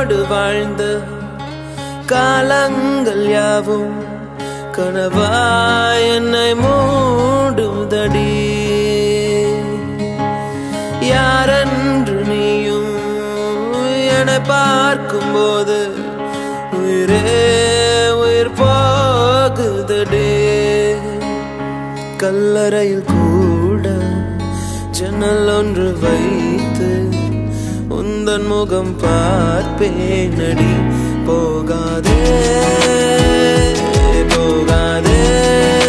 உன்னோடு வாழ்ந்த காலங்கள் யாவும் கனவாய் என்னை மூடுதடி யாரென்று நீயும் என பார்க்கும்போது உயிரே உயிர் போகுதடே கல்லறையில் கூட ஜன்னல் ஒன்று வைத்து உந்தன் முகம் பார்ப்பேனடி போகாதே போகாதே